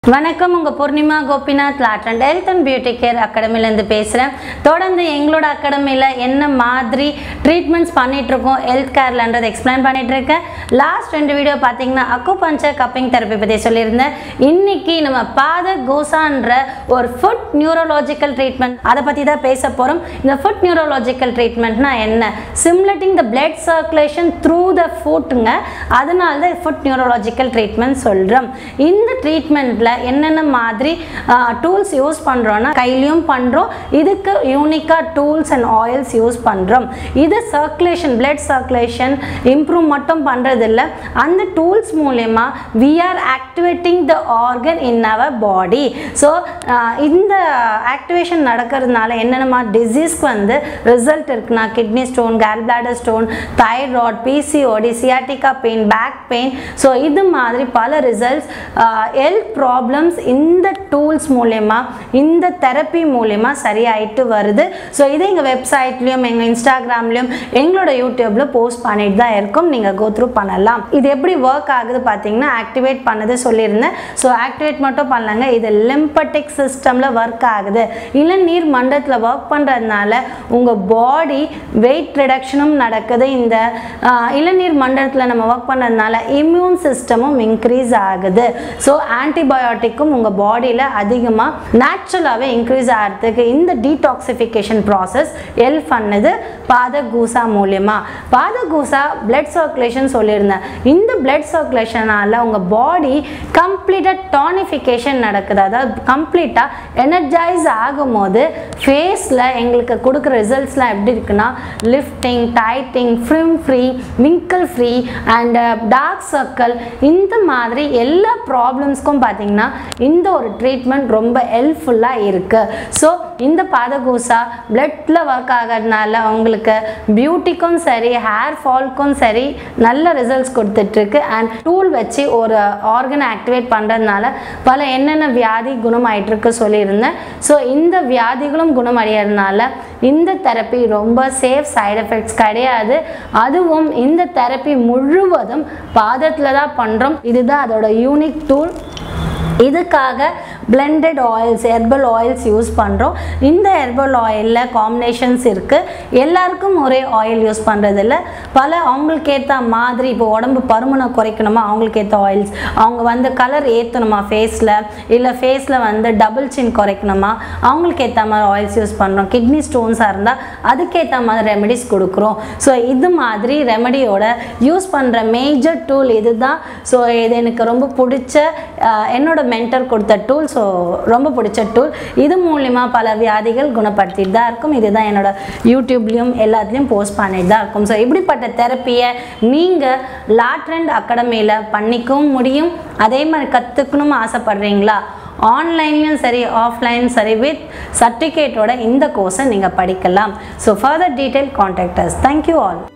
வணக்கம் உங்கள் பூர்ணிமா கோபிநாத் லாட் and health and beauty care அகாடமிலேருந்து பேசுகிறேன் தொடர்ந்து எங்களோட அகாடமியில் என்ன மாதிரி ட்ரீட்மெண்ட்ஸ் பண்ணிகிட்ருக்கோம் ஹெல்த் கேர்லன்றது எக்ஸ்பிளைன் பண்ணிகிட்ருக்கேன் லாஸ்ட் ரெண்டு வீடியோ பார்த்தீங்கன்னா அக்கு பஞ்சர் கப்பிங் தெரப்பி பற்றி சொல்லியிருந்தேன் இன்னைக்கு நம்ம பாத கோசான்ற ஒரு ஃபுட் நியூரோலாஜிக்கல் ட்ரீட்மெண்ட் அதை பற்றி தான் பேச போகிறோம் இந்த ஃபுட் நியூரோலாஜிக்கல் ட்ரீட்மெண்ட்னா என்ன stimulating the blood circulation through the ஃபுட்டுங்க அதனால தான் ஃபுட் நியூரோலாஜிக்கல் ட்ரீட்மெண்ட் சொல்கிறோம் இந்த ட்ரீட்மெண்ட்டில் என்னென்ன மாதிரி டூல்ஸ் யூஸ் பண்ணுறோன்னா கையிலையும் பண்ணுறோம் இதுக்கு யூனிக்காக டூல்ஸ் அண்ட் ஆயில்ஸ் யூஸ் பண்ணுறோம் இது சர்க்குலேஷன் பிளட் சர்க்குலேஷன் இம்ப்ரூவ் மட்டும் பண்ணுறதில்ல அந்த டூல்ஸ் மூலயமா we are activating the organ in our body so இந்த ஆக்டிவேஷன் நடக்கிறதுனால என்னென்ன டிசீஸ்க்கு வந்து ரிசல்ட் இருக்குன்னா kidney stone gall bladder stone thyroid PCOD sciatica pain back pain so இது மாதிரி பல ரிசல்ட்ஸ் ஹெல்த் ப்ராப்ளம்ஸ் இந்த டூல்ஸ் மூலயமா இந்த தெரப்பி மூலயமா சரியாயிட்டு வருது ஸோ இது எங்கள் வெப்சைட்லேயும் எங்கள் இன்ஸ்டாகிராம்லேயும் எங்களோட யூடியூப்பில் போஸ்ட் பண்ணிட்டு தான் இருக்கும் நீங்கள் கோ த்ரூ பண்ணலாம் இது எப்படி ஒர்க் ஆகுது பார்த்தீங்கன்னா ஆக்டிவேட் பண்ணது சொல்லியிருந்தேன் ஸோ ஆக்டிவேட் மட்டும் பண்ணலங்க இது லிம்பட்டிக் சிஸ்டமில் ஒர்க் ஆகுது இளநீர் மண்டலத்தில் ஒர்க் பண்ணுறதுனால உங்கள் பாடி வெயிட் ரிடக்ஷனும் நடக்குது இந்த ஆஹ், இளநீர் மண்டலத்தில் நம்ம ஒர்க் பண்ணுறதுனால இம்யூன் சிஸ்டமும் இன்க்ரீஸ் ஆகுது ஸோ ஆன்டிபயோட்டிக்கும் உங்கள் பாடியில் அதிகமாக நேச்சுரலாகவே இன்க்ரீஸ் ஆகிறதுக்கு இந்த டீடாக்சிஃபிகேஷன் ப்ராசஸ் ஹெல்ப் பண்ணுது பாத கூசா மூலியமா பாத கூசா பிளட் சர்க்குலேஷன் சொல்லியிருந்தேன் இந்த பிளட் சர்க்குலேஷனால் உங்கள் பாடி கம்ப்ளீட்டாக டானிஃபிகேஷன் நடக்குது அதாவது கம்ப்ளீட்டாக எனர்ஜைஸ் ஆகும்போது ஃபேஸில் எங்களுக்கு கொடுக்குற ரிசல்ட்ஸ்லாம் எப்படி இருக்குன்னா lifting tightening firm free wrinkle free and dark circle இந்த மாதிரி எல்லா ப்ராப்ளம்ஸ்க்கும் பார்த்தீங்கன்னா இந்த ஒரு ட்ரீட்மெண்ட் ரொம்ப ஹெல்ப்ஃபுல்லாக இருக்குது ஸோ இந்த பாதகூசா பிளட்டில் ஒர்க் ஆகிறதுனால உங்களுக்கு பியூட்டிக்கும் சரி ஹேர் ஃபால்க்கும் சரி நல்ல ரிசல்ட்ஸ் கொடுத்துட்ருக்கு அண்ட் டூல் வச்சு ஒரு ஆர்கனை ஆக்டிவேட் பண்ணுறதுனால பல என்னென்ன வியாதி குணமாயிட்டிருக்கு சொல்லியிருந்தேன் ஸோ இந்த வியாதிகளும் குணமடைகிறதுனால இந்த தெரப்பி ரொம்ப சேஃப் சைடு எஃபெக்ட்ஸ் கிடையாது அதுவும் இந்த தெரப்பி முழுவதும் பாதத்தில் தான் பண்ணுறோம் இதுதான் அதோட யூனிக் டூல் இதுக்காக blended oils herbal oils use பண்ணுறோம் இந்த ஹெர்பல் ஆயிலில் காம்பினேஷன்ஸ் இருக்குது எல்லாருக்கும் ஒரே ஆயில் யூஸ் பண்ணுறதில்ல பல அவங்களுக்கு ஏற்ற மாதிரி இப்போ உடம்பு பருமனை குறைக்கணுமா அவங்களுக்கு ஏற்ற ஆயில்ஸ் அவங்க வந்து கலர் ஏற்றணுமா ஃபேஸில் இல்லை ஃபேஸில் வந்து டபுள் சின் குறைக்கணுமா அவங்களுக்கு ஏற்ற மாதிரி ஆயில்ஸ் யூஸ் பண்ணுறோம் கிட்னி ஸ்டோன்ஸாக இருந்தால் அதுக்கேற்ற மாதிரி ரெமெடிஸ் கொடுக்குறோம் ஸோ இது மாதிரி ரெமெடியோட யூஸ் பண்ணுற மேஜர் டூல் இதுதான் ஸோ இது எனக்கு ரொம்ப பிடிச்ச அஹ், என்னோட மென்டர் கொடுத்த டூல் ஸோ ரொம்ப பிடிச்ச டூல் இது மூலிமா பல வியாதிகள் குணப்படுத்திட்டு தான் இருக்கும் இதுதான் என்னோட யூடியூப்லேயும் எல்லாத்துலேயும் போஸ்ட் பண்ணிட்டு தான் இருக்கும் ஸோ இப்படிப்பட்ட தெரப்பியை நீங்கள் லாட்ரண்ட் அகாடமியில் பண்ணிக்கவும் முடியும் அதே மாதிரி கற்றுக்கணும்னு ஆசைப்படுறீங்களா ஆன்லைன்லையும் சரி ஆஃப்லைன் சரி வித் சர்டிஃபிகேட்டோட இந்த கோர்ஸை நீங்கள் படிக்கலாம் so further detail contact us thank you all